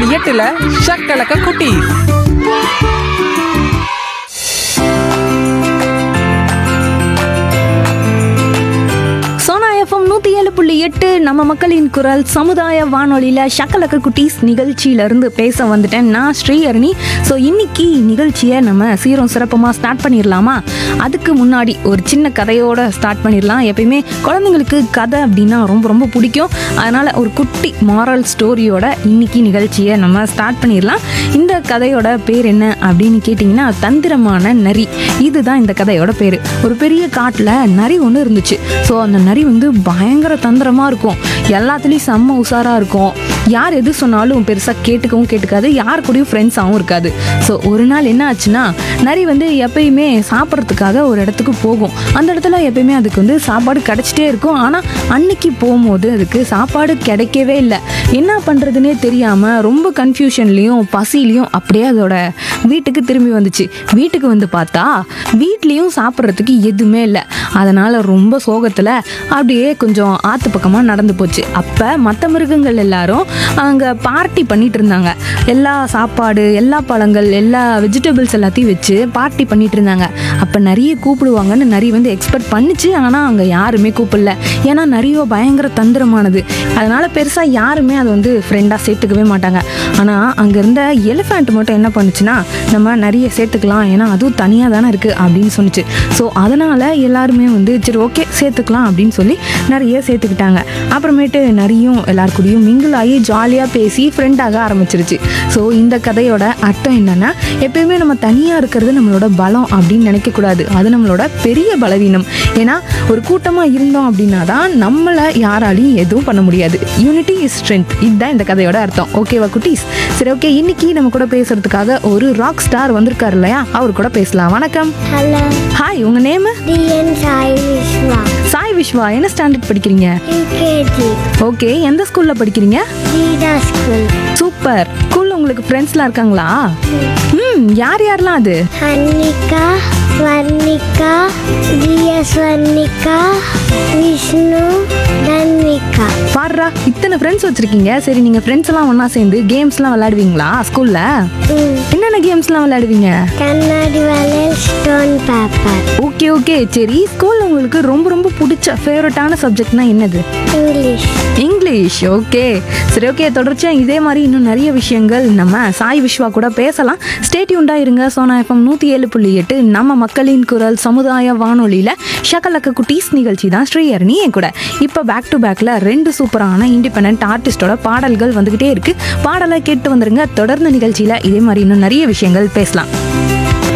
எட்டுல ஷக்கலக்க குட்டி சோனா எஃப்எம் நூற்றி ஏழு புள்ளி எட்டு நம்ம மக்களின் குரல் சமுதாய வானொலியில் ஷக்கலக்க குட்டீஸ் நிகழ்ச்சியிலேருந்து பேச வந்துட்டேன் நான் ஸ்ரீஹரணி ஸோ இன்னைக்கு நிகழ்ச்சியை நம்ம சீரும் சிறப்பமாக ஸ்டார்ட் பண்ணிடலாமா அதுக்கு முன்னாடி ஒரு சின்ன கதையோட ஸ்டார்ட் பண்ணிடலாம் எப்பயுமே குழந்தைங்களுக்கு கதை அப்படின்னா ரொம்ப ரொம்ப பிடிக்கும் அதனால் ஒரு குட்டி மாரல் ஸ்டோரியோட இன்னைக்கு நிகழ்ச்சியை நம்ம ஸ்டார்ட் பண்ணிடலாம் இந்த கதையோட பேர் என்ன அப்படின்னு கேட்டிங்கன்னா தந்திரமான நரி இதுதான் இந்த கதையோட பேர் ஒரு பெரிய காட்டில் நரி ஒன்று இருந்துச்சு ஸோ அந்த நரி வந்து பயங்கர தந்திரமாக இருக்கும் எல்லாத்துலேயும் செம்ம உஷாராக இருக்கும் யார் எது சொன்னாலும் பெருசாக கேட்டுக்கவும் கேட்டுக்காது யார் கூடயும் ஃப்ரெண்ட்ஸாகவும் இருக்காது ஸோ ஒரு நாள் என்ன ஆச்சுன்னா நரி வந்து எப்பயுமே சாப்பிட்றதுக்காக ஒரு இடத்துக்கு போகும் அந்த இடத்துல எப்பயுமே அதுக்கு வந்து சாப்பாடு கிடச்சிட்டே இருக்கும் ஆனால் அன்னைக்கு போகும்போது அதுக்கு சாப்பாடு கிடைக்கவே இல்லை என்ன பண்ணுறதுனே தெரியாமல் ரொம்ப கன்ஃபியூஷன்லேயும் பசிலையும் அப்படியே அதோட வீட்டுக்கு திரும்பி வந்துச்சு வீட்டுக்கு வந்து பார்த்தா வீட்லேயும் சாப்பிட்றதுக்கு எதுவுமே இல்லை அதனால் ரொம்ப சோகத்தில் அப்படியே கொஞ்சம் ஆற்று பக்கமாக நடந்து போச்சு அப்போ மற்ற மிருகங்கள் எல்லாரும் அங்கே பார்ட்டி பண்ணிட்டு இருந்தாங்க எல்லா சாப்பாடு எல்லா பழங்கள் எல்லா வெஜிடபிள்ஸ் எல்லாத்தையும் வச்சு பார்ட்டி பண்ணிட்டு இருந்தாங்க அப்போ நிறைய கூப்பிடுவாங்கன்னு நிறைய வந்து எக்ஸ்பெக்ட் பண்ணிச்சு ஆனால் அங்கே யாருமே கூப்பிடல ஏன்னா நிறைய பயங்கர தந்திரமானது அதனால பெருசாக யாருமே அதை வந்து ஃப்ரெண்டாக சேர்த்துக்கவே மாட்டாங்க ஆனால் அங்கே இருந்த எலிஃபண்ட் மட்டும் என்ன பண்ணுச்சுன்னா நம்ம நிறைய சேர்த்துக்கலாம் ஏன்னா அதுவும் தனியாக தானே இருக்குது அப்படின்னு சொன்னுச்சு ஸோ அதனால் எல்லாருமே வந்து சரி ஓகே சேர்த்துக்கலாம் அப்படின்னு சொல்லி நிறைய சேர்த்துக்கிட்டாங்க அப்புறமேட்டு நிறையும் எல்லார் கூடயும் மிங்கிள் ஆகி ஜாலியாக பேசி ஃப்ரெண்டாக ஆரம்பிச்சிருச்சு ஸோ இந்த கதையோட அர்த்தம் என்னன்னா எப்பயுமே நம்ம தனியாக இருக்கிறது நம்மளோட பலம் அப்படின்னு நினைக்கக்கூடாது அது நம்மளோட பெரிய பலவீனம் ஏன்னா ஒரு கூட்டமாக இருந்தோம் அப்படின்னா தான் நம்மளை யாராலையும் எதுவும் பண்ண முடியாது யூனிட்டி இஸ் ஸ்ட்ரென்த் இதுதான் இந்த கதையோட அர்த்தம் ஓகேவா குட்டீஸ் சரி ஓகே இன்னைக்கு நம்ம கூட பேசுறதுக்காக ஒரு ராக் ஸ்டார் வந்திருக்காரு இல்லையா அவர் கூட பேசலாம் வணக்கம் ஹலோ ஹாய் உங்க நேம் டிஎன் சாய் விஸ்வா சாய் விஸ்வா என்ன ஸ்டாண்டர்ட் படிக்கிறீங்க யூகேஜி ஓகே எந்த ஸ்கூல்ல படிக்கிறீங்க ரீடா ஸ்கூல் சூப்பர் ஸ்கூல்ல உங்களுக்கு ஃப்ரெண்ட்ஸ்லாம் இருக்காங்களா ம் யார் யாரெல்லாம் அது ஹன்னிகா ஸ்வர்ணிகா டிஎஸ் ஸ்வர்ணிகா விஷ்ணு தன்விகா பாடுறா இத்தனை ஃப்ரெண்ட்ஸ் வச்சிருக்கீங்க சரி நீங்க ஃப்ரெண்ட்ஸ் எல்லாம் ஒண்ணா சேர்ந்து கேம்ஸ்லாம் விளையாடுவீங்களா ஸ்கூல்ல ம் என்னென்ன கேம்ஸ்லாம் விளையாடுவீங்க கண்ணாடி வளையல் ஸ்டோன் பேப்பர் ஓகே ஓகே சரி ஸ்கூல்ல உங்களுக்கு ரொம்ப ரொம்ப பிடிச்ச ஃபேவரட்டான சப்ஜெக்ட்னா என்னது இங்கிலீஷ் இங்கிலீஷ் ஓகே சரி ஓகே தொடர்ச்சியா இதே மாதிரி இன்னும் நிறைய விஷயங்கள் நம்ம சாய் விஸ்வா கூட பேசலாம் ஸ்டேட்யூண்டா இருங்க சோனா எஃப்எம் நூற்றி ஏழு புள்ளி எட்டு நம்ம மக்களின் குரல் சமுதாய வானொலியில் ஷகலக்க குட்டீஸ் நிகழ்ச்சி தான் ஸ்ரீஹரணி என் கூட இப்போ பேக் டு பேக்கில் ரெண்டு சூப்பரான இண்டிபெண்ட் ஆர்டிஸ்டோட பாடல்கள் வந்துக்கிட்டே இருக்கு பாடலை கேட்டு வந்துருங்க தொடர்ந்து நிகழ்ச்சியில் இதே மாதிரி இன்னும் நிறைய விஷயங்கள் பேசலாம்